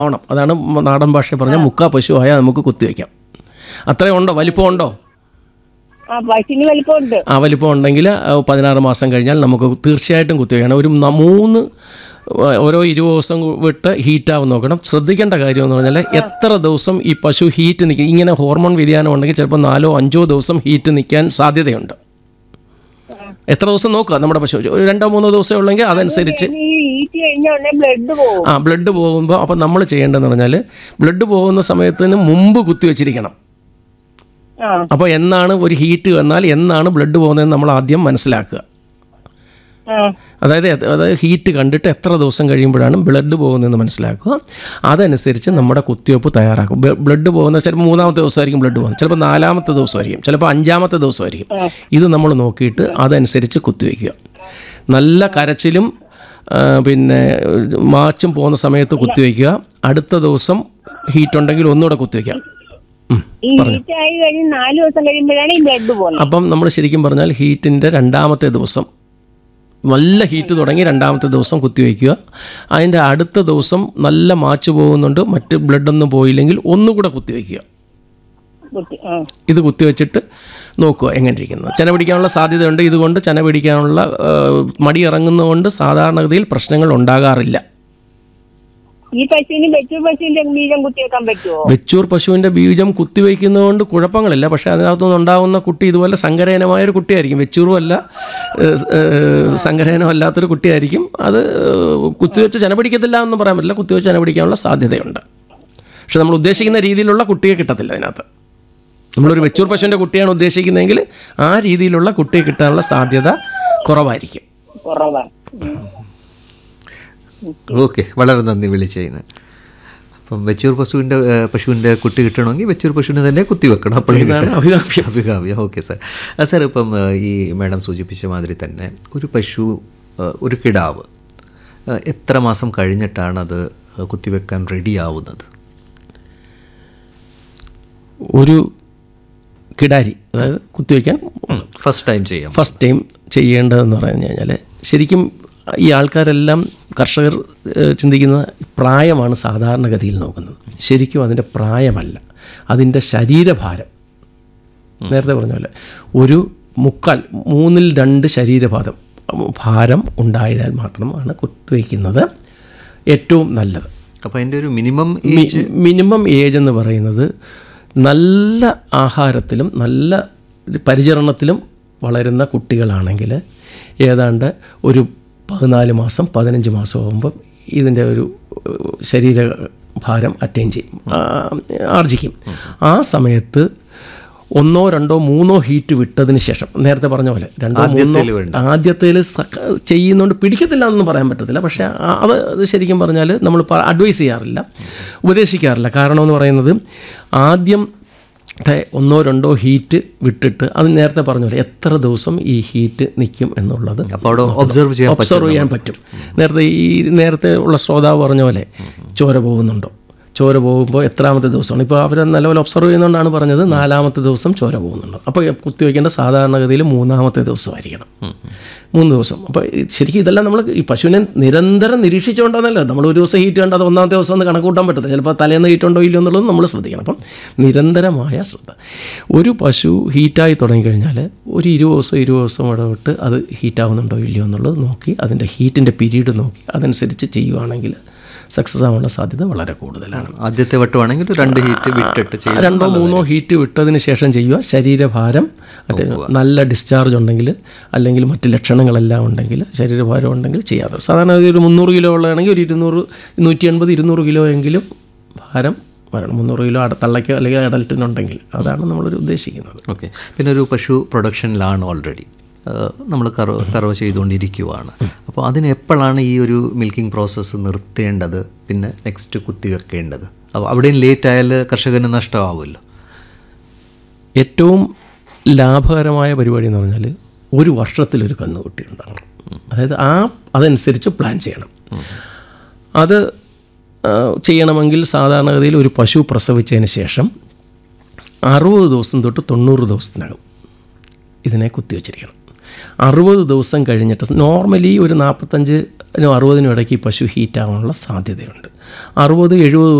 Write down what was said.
ഓണം അതാണ് മ- നാടൻ ഭാഷ പറഞ്ഞ മുക്കാ പശു ആയാൽ നമുക്ക് കുത്തിവെക്കാം അത്രയും ഉണ്ടോ വലിപ്പം ഉണ്ടോ ആ പശുവിന് വലിപ്പമുണ്ട് ആ വലിപ്പം ഉണ്ടെങ്കിൽ ആ, പതിനാറ് മാസം കഴിഞ്ഞാൽ നമുക്ക് തീർച്ചയായിട്ടും കുത്തിവെക്കണം ഒരു ന- മൂന്ന് ആ, ഓരോ ഇരുപത് ദിവസം വിട്ട് ഹീറ്റാവും നോക്കണം ശ്രദ്ധിക്കേണ്ട കാര്യം എന്ന് പറഞ്ഞാൽ എത്ര ദിവസം ഈ പശു ഹീറ്റ് നിൽക്കും ഇങ്ങനെ ഹോർമോൺ വ്യതിയാനം ഉണ്ടെങ്കിൽ ചിലപ്പോൾ നാലോ അഞ്ചോ ദിവസം ഹീറ്റ് നിൽക്കാൻ സാധ്യതയുണ്ട് എത്ര ദിവസം നോക്കുക നമ്മുടെ പശു ഒരു രണ്ടോ മൂന്നോ ദിവസം ഉള്ളെങ്കിൽ അതനുസരിച്ച് ഈ ഈറ്റ് കഴിഞ്ഞ ഉടനെ ബ്ലഡ് പോകും ആ ബ്ലഡ് പോകുമ്പോൾ അപ്പോൾ നമ്മൾ ചെയ്യേണ്ടതെന്ന് പറഞ്ഞാൽ ബ്ലഡ് പോകുന്ന സമയത്തിന് മുമ്പ് കുത്തിവെച്ചിരിക്കണം ആ അപ്പോൾ എന്നാണ് ഒരു ഹീറ്റ് വന്നാൽ എന്നാണ് ബ്ലഡ് പോകുന്നതെന്ന് നമ്മൾ ആദ്യം മനസ്സിലാക്കുക ആ അതായത് എ- അതായത് ഹീറ്റ് കണ്ടിട്ട് എത്ര ദിവസം കഴിയുമ്പോഴാണ് ബ്ലഡ് പോകുന്നതെന്ന് മനസ്സിലാക്കുക അതനുസരിച്ച് നമ്മുടെ കുത്തിവയ്പ്പ് തയ്യാറാക്കും ബ- ബ്ലഡ് പോകുന്ന ചിലപ്പോൾ മൂന്നാമത്തെ ദിവസമായിരിക്കും ബ്ലഡ് പോകുന്നത് ചിലപ്പോൾ നാലാമത്തെ ദിവസമായിരിക്കും ചിലപ്പോൾ അഞ്ചാമത്തെ ദിവസമായിരിക്കും ഇത് നമ്മൾ നോക്കിയിട്ട് അതനുസരിച്ച് കുത്തിവയ്ക്കുക നല്ല കരച്ചിലും ആ, പിന്നെ മാച്ചും പോകുന്ന സമയത്ത് കുത്തിവയ്ക്കുക അടുത്ത ദിവസം ഹീറ്റ് ഉണ്ടെങ്കിൽ ഒന്നുകൂടെ കുത്തിവയ്ക്കുക ഉം. ഈ ഹീറ്റ് ആയി കഴിഞ്ഞ് നാല് ദിവസം കഴിയുമ്പോഴാണ് ഈ ബ്ലഡ് പോകുന്നത് അപ്പം നമ്മൾ ശരിക്കും പറഞ്ഞാൽ ഹീറ്റിൻ്റെ രണ്ടാമത്തെ ദിവസം നല്ല ഹീറ്റ് തുടങ്ങി രണ്ടാമത്തെ ദിവസം കുത്തിവെക്കുക അതിൻ്റെ അടുത്ത ദിവസം നല്ല മാച്ച് പോകുന്നുണ്ട് മറ്റ് ബ്ലഡൊന്നും പോയില്ലെങ്കിൽ ഒന്നുകൂടെ കുത്തിവെക്കുക കുത്തി ആ ഇത് കുത്തിവെച്ചിട്ട് നോക്കുക എങ്ങനെ ഇരിക്കുന്നത് ചെന പിടിക്കാനുള്ള സാധ്യതയുണ്ട് ഇതുകൊണ്ട് ചെന പിടിക്കാനുള്ള ആ, മടി ഇറങ്ങുന്നതുകൊണ്ട് സാധാരണഗതിയിൽ പ്രശ്നങ്ങൾ ഉണ്ടാകാറില്ല ഈ പശുവിന് വെച്ചൂർ പശുവിന്റെ ബീജം കുത്തിവെക്കാൻ പറ്റുമോ വെച്ചൂർ പശുവിൻ്റെ ബീജം കുത്തിവയ്ക്കുന്നതുകൊണ്ട് കുഴപ്പങ്ങളില്ല പക്ഷേ അതിനകത്തുനിന്ന് ഉണ്ടാകുന്ന കുട്ടി ഇതുപോലെ സങ്കരയനമായ ഒരു കുട്ടിയായിരിക്കും വെച്ചൂറും അല്ല ഏഹ്, ഏഹ്, സങ്കരയനം അല്ലാത്തൊരു കുട്ടിയായിരിക്കും അത് ഏഹ്, കുത്തിവെച്ച് ചെന പിടിക്കത്തില്ല എന്ന് പറയാൻ പറ്റില്ല കുത്തിവെച്ച് ചെന പിടിക്കാനുള്ള സാധ്യതയുണ്ട് പക്ഷെ നമ്മൾ ഉദ്ദേശിക്കുന്ന രീതിയിലുള്ള കുട്ടിയെ കിട്ടത്തില്ല അതിനകത്ത് നമ്മളൊരു വെച്ചൂർ പശുവിൻ്റെ കുട്ടിയാണ് ഉദ്ദേശിക്കുന്നതെങ്കിൽ ആ രീതിയിലുള്ള കുട്ടിയെ കിട്ടാനുള്ള സാധ്യത കുറവായിരിക്കും കുറവാണ് ഉം. ഓക്കെ വളരെ നന്ദി വിളിച്ചതിന് അപ്പം വെച്ചൂർ പശുവിൻ്റെ ഏഹ്, പശുവിൻ്റെ കുട്ടി കിട്ടണമെങ്കിൽ വെച്ചൂർ പശുവിനെ തന്നെ കുത്തിവെക്കണം അപ്പോഴേ ഇതാണ് കിട്ടും. അഭികാമ്യം അഭികാമ്യം ഓക്കെ സാർ ആ സാർ ഇപ്പം ഏഹ്, ഈ മാഡം സൂചിപ്പിച്ച മാതിരി തന്നെ ഒരു പശു ഏഹ്, ഒരു കിടാവ് ഏഹ്, എത്ര മാസം കഴിഞ്ഞിട്ടാണ് അത് കുത്തിവെക്കാൻ റെഡി ആവുന്നത് ഒരു കിടാരി അതായത് കുത്തിവെക്കാൻ ഫസ്റ്റ് ടൈം ചെയ്യാം ഫസ്റ്റ് ടൈം ചെയ്യേണ്ടതെന്ന് പറഞ്ഞു കഴിഞ്ഞാൽ ശരിക്കും ഈ ആൾക്കാരെല്ലാം കർഷകർ ഏഹ്, ചിന്തിക്കുന്ന പ്രായമാണ് സാധാരണഗതിയിൽ നോക്കുന്നത് ശരിക്കും അതിൻ്റെ പ്രായമല്ല അതിൻ്റെ ശരീരഭാരം നേരത്തെ പറഞ്ഞ പോലെ ഒരു മുക്കാൽ മൂന്നിൽ രണ്ട് ശരീരഭാരം ഭാരം ഉണ്ടായാൽ മാത്രമാണ് കുത്തിവയ്ക്കുന്നത് ഏറ്റവും നല്ലത് അപ്പോൾ അതിൻ്റെ ഒരു മിനിമം മി- മിനിമം ഏജ് എന്ന് പറയുന്നത് നല്ല ആഹാരത്തിലും നല്ല പരിചരണത്തിലും വളരുന്ന കുട്ടികളാണെങ്കിൽ ഏതാണ്ട് ഒരു പതിനാല് മാസം പതിനഞ്ച് മാസം ആകുമ്പം ഇതിൻ്റെ ഒരു ഏഹ്, ശരീരഭാരം അറ്റൈൻ ചെയ്യും ആ, ആർജിക്കും ആ സമയത്ത് ഒന്നോ രണ്ടോ മൂന്നോ ഹീറ്റ് വിട്ടതിന് ശേഷം നേരത്തെ പറഞ്ഞ പോലെ രണ്ടോ മൂന്നോ ആദ്യത്തേല് വേണ്ട. ആദ്യത്തേൽ ചെയ്യുന്നതുകൊണ്ട് പിടിക്കത്തില്ല എന്നൊന്നും പറയാൻ പറ്റത്തില്ല പക്ഷേ ആ- അത് അത് ശരിക്കും പറഞ്ഞാൽ നമ്മൾ അഡ്വൈസ് ചെയ്യാറില്ല ഉപദേശിക്കാറില്ല കാരണം എന്ന് പറയുന്നത് ആദ്യം ത്തെ ഒന്നോ രണ്ടോ ഹീറ്റ് വിട്ടിട്ട് അത് നേരത്തെ പറഞ്ഞ പോലെ എത്ര ദിവസം ഈ ഹീറ്റ് നിൽക്കും എന്നുള്ളത് അപ്പോൾ അവിടെ ഒബ്സർവ് ചെയ്യാൻ പറ്റും ഒബ്സർവ് ചെയ്യാൻ പറ്റും നേരത്തെ ഈ നേരത്തെ ഉള്ള ശ്രോതാവ് പറഞ്ഞ പോലെ ചോര പോകുന്നുണ്ടോ ചോര പോകുമ്പോൾ എത്രാമത്തെ ദിവസമാണ് ഇപ്പോൾ അവർ നല്ലപോലെ ഒബ്സർവ് ചെയ്യുന്നതുകൊണ്ടാണ് പറഞ്ഞത് നാലാമത്തെ ദിവസം ചോര പോകുന്നുണ്ട് അപ്പോൾ കുത്തിവെക്കേണ്ട സാധാരണഗതിയിൽ മൂന്നാമത്തെ ദിവസമായിരിക്കണം മൂന്ന് ദിവസം അപ്പോൾ ശരിക്കും ഇതെല്ലാം നമ്മൾ ഈ പശുവിനെ നിരന്തരം നിരീക്ഷിച്ചുകൊണ്ടാണല്ലോ നമ്മൾ ഒരു ദിവസം ഹീറ്റ് കണ്ട് അത് ഒന്നാമത്തെ ദിവസം ഒന്ന് കണക്ക് കൂട്ടാൻ പറ്റത്തില്ല ചിലപ്പോൾ തലേന്ന് ഹീറ്റ് ഉണ്ടോ ഇല്ലയോ എന്നുള്ളത് നമ്മൾ ശ്രദ്ധിക്കണം അപ്പം നിരന്തരമായ ശ്രദ്ധ ഒരു പശു ഹീറ്റായി തുടങ്ങിക്കഴിഞ്ഞാൽ ഒരു ഇരുപത് ദിവസം ഇരുപത് ദിവസം ഇടവിട്ട് അത് ഹീറ്റാവുന്നുണ്ടോ ഇല്ലയോ എന്നുള്ളത് നോക്കി അതിൻ്റെ ഹീറ്റിൻ്റെ പീരീഡ് നോക്കി അതനുസരിച്ച് ചെയ്യുവാണെങ്കിൽ സക്സസ് ആവാനുള്ള സാധ്യത വളരെ കൂടുതലാണ് ആദ്യത്തെ വട്ടമാണെങ്കിൽ ഒരു രണ്ട് ഹീറ്റ് വിട്ടിട്ട് ചെയ്യും രണ്ടോ മൂന്നോ ഹീറ്റ് വിട്ടതിന് ശേഷം ചെയ്യുക ശരീരഭാരം മറ്റേ നല്ല ഡിസ്ചാർജ് ഉണ്ടെങ്കിൽ അല്ലെങ്കിൽ മറ്റ് ലക്ഷണങ്ങളെല്ലാം ഉണ്ടെങ്കിൽ ശരീരഭാരം ഉണ്ടെങ്കിൽ ചെയ്യാതെ സാധാരണ ഒരു മുന്നൂറ് കിലോ ഉള്ളതാണെങ്കിൽ ഒരു ഇരുന്നൂറ് നൂറ്റി എൺപത് ഇരുന്നൂറ് കിലോ എങ്കിലും ഭാരം വരണം മുന്നൂറ് കിലോ അട തള്ളയ്ക്കോ അല്ലെങ്കിൽ അഡൽറ്റിനുണ്ടെങ്കിൽ അതാണ് നമ്മളൊരു ഉദ്ദേശിക്കുന്നത് ഓക്കെ പിന്നെ ഒരു പശു പ്രൊഡക്ഷനിലാണ് ഓൾറെഡി നമ്മൾ കറവ് കറവ് ചെയ്തുകൊണ്ടിരിക്കുവാണ് അപ്പോൾ അതിന് എപ്പോഴാണ് ഈ ഒരു മിൽക്കിംഗ് പ്രോസസ്സ് നിർത്തേണ്ടത് പിന്നെ നെക്സ്റ്റ് കുത്തിവെക്കേണ്ടത് അപ്പോൾ അവിടെയും ലേറ്റ് ആയാൽ കർഷകന് നഷ്ടമാവുമല്ലോ ഏറ്റവും ലാഭകരമായ പരിപാടി എന്ന് പറഞ്ഞാൽ ഒരു വർഷത്തിലൊരു കന്നുകുട്ടി ഉണ്ടാകണം അതായത് ആ അതനുസരിച്ച് പ്ലാൻ ചെയ്യണം അത് ആ, ചെയ്യണമെങ്കിൽ സാധാരണഗതിയിൽ ഒരു പശു പ്രസവിച്ചതിന് ശേഷം അറുപത് ദിവസം തൊട്ട് തൊണ്ണൂറ് ദിവസത്തിനകം ഇതിനെ കുത്തിവെച്ചിരിക്കണം അറുപത് ദിവസം കഴിഞ്ഞിട്ട് നോർമലി ഒരു നാൽപ്പത്തഞ്ച് അറുപതിനും ഇടയ്ക്ക് ഈ പശു ഹീറ്റ് ആവാനുള്ള സാധ്യതയുണ്ട് അറുപത് എഴുപത്